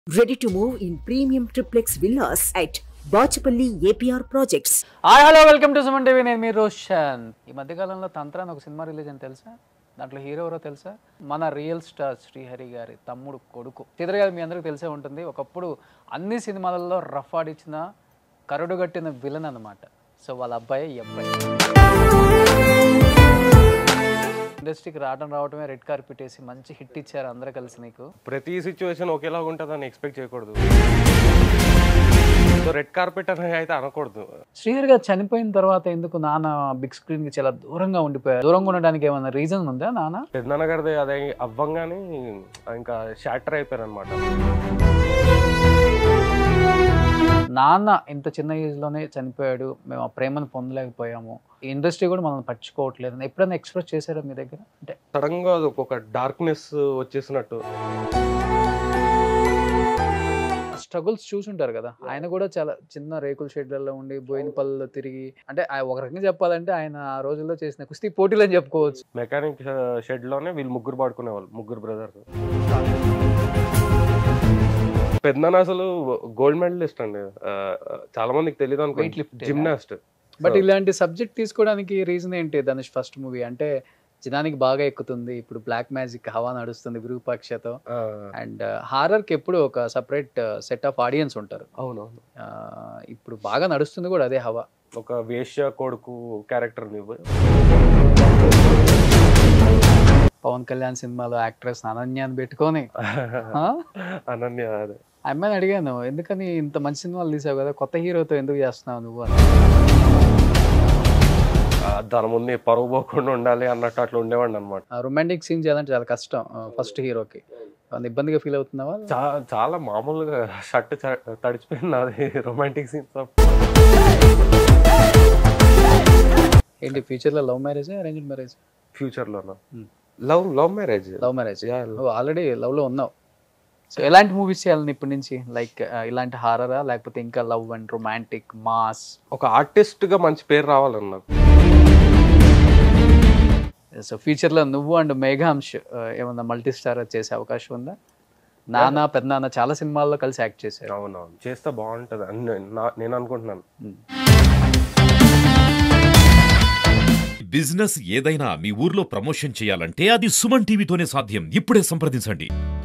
Ready to move in premium triplex villas at Bachapalli APR Projects. Hi hello welcome to Suman TV నేను మీ రోషన్ ఈ మధ్యకాలంలో తంత్ర అని ఒక సినిమా రిలీజ్ అని తెలుసా దాంట్లో హీరో ఎవరో తెలుసా మన రియల్ స్టార్ శ్రీహరి గారి తమ్ముడు కొడుకు శ్రీధర్ గారు మీ అందరికీ తెలిసే ఉంటుంది ఒకప్పుడు అన్ని సినిమాలలో రఫ్ ఆడిచ్చిన కరుడుగట్టిన విలన్ అనమాట సో వాళ్ళ అబ్బాయి ఈ అబ్బాయి ఇండస్ట్రీకి రావడం రావడమే రెడ్ కార్పెట్ వేసి మంచి హిట్ ఇచ్చారు అందరూ కలిసి నీకు ప్రతి సిచ్యువేషన్ ఒకేలాగా ఉంటుందని ఎక్స్పెక్ట్ చేయకూడదు సో రెడ్ కార్పెట్ అని అయితే అనకూడదు శ్రీహరి గారు చనిపోయిన తర్వాత ఎందుకు నాన్న బిగ్ స్క్రీన్ కి చాలా దూరంగా ఉండిపోయారు దూరంగా ఉండడానికి ఏమైనా రీజన్ ఉందా నాన్న పెద్దనాన్న గారిది అదే అవ్వంగానే ఇంకా షాటర్ అయిపోయారు అనమాట నాన్న ఇంత చిన్న ఏజ్ లోనే చనిపోయాడు మేము ఆ ప్రేమను పొందలేకపోయాము ఈ ఇండస్ట్రీ కూడా మనం పట్టించుకోవట్లేదు అని ఎప్పుడైనా ఎక్స్ప్రెస్ చేశారా మీ దగ్గర అంటే సడన్ గా అది ఒక డార్క్నెస్ వచ్చేసినట్టు స్ట్రగుల్స్ చూసుంటారు కదా ఆయన కూడా చాలా చిన్న రేకుల షెడ్లలో ఉండి బోయినపల్లిలో తిరిగి అంటే ఆ- ఒక రకంగా చెప్పాలంటే ఆయన ఆ రోజుల్లో చేసిన కుస్తీ పోటీలు అని చెప్పుకోవచ్చు మెకానిక్ షెడ్ లోనే వీళ్ళు ముగ్గురు పడుకునేవాళ్ళు ముగ్గురు బ్రదర్స్ పెద్దనాన్న అసలు గోల్డ్ మెడలిస్ట్ అండి ఆ, చాలా మందికి తెలియదు అనుకో Weight lifting ఆ? జిమ్నాస్ట్ బట్ ఇలాంటి సబ్జెక్ట్ తీసుకోవడానికి రీజన్ ఏంటి ధనుష్ ఫస్ట్ మూవీ అంటే జనానికి బాగా ఎక్కుతుంది ఇప్పుడు బ్లాక్ మ్యాజిక్ హవా నడుస్తుంది విరూపాక్షతో అండ్ హారర్కి ఎప్పుడు ఒక సపరేట్ సెట్ ఆఫ్ ఆడియన్స్ ఉంటారు అవునవును ఆ, ఇప్పుడు బాగా నడుస్తుంది కూడా అదే హవా ఒక వేశ్య కొడుకు క్యారెక్టర్ పవన్ కళ్యాణ్ సినిమాలో యాక్ట్రెస్ అనన్యాన్ని పెట్టుకొని ఆ? అనన్య అదే ఆ అమ్మాయిని అడిగాను ఎందుకని ఇంత మంచి సినిమాలు తీసావు కదా కొత్త హీరోతో ఎందుకు చేస్తున్నావు నువ్వు అని ఆ, దాని ముందు పరువు పోకుండా ఉండాలి అన్నట్టు అట్లా ఉండేవాడిని అనమాట రొమాంటిక్ సీన్ చేయాలంటే చాలా కష్టం ఫస్ట్ హీరోకి ఏమన్నా ఇబ్బందిగా ఫీల్ అవుతున్నావా చాలా మామూలుగా షర్ట్ తడిచిపోయింది అది రొమాంటిక్ సీన్స్ ఏంటి ఫ్యూచర్లో love marriage arranged marriage future లో Hmm. Love love marriage love marriage నువ్వు ఆల్రెడీ లవ్లో ఉన్నావు సో ఎలాంటి మూవీస్ చేయాలని ఇప్పటి నుంచి లైక్ ఇలాంటి హారరా లేకపోతే ఇంకా లవ్ అండ్ రొమాంటిక్ మాస్ ఒక ఆర్టిస్ట్ గా మంచి పేరు రావాలని నాకు సో ఫ్యూచర్లో నువ్వు అండ్ మేఘాంశ్ ఏమన్నా మల్టీ స్టార్ చేసే అవకాశం ఉందా నాన్న పెద్దనాన్న చాలా సినిమాల్లో కలిసి యాక్ట్ చేశారు అవునవును చేస్తే బాగుంటది అని నేను- నా- నేను అనుకుంటున్నాను Hmm. బిజినెస్ ఏదైనా మీ ఊర్లో ప్రమోషన్ చేయాలంటే అది సుమన్ టీవీతోనే సాధ్యం ఇప్పుడే సంప్రదించండి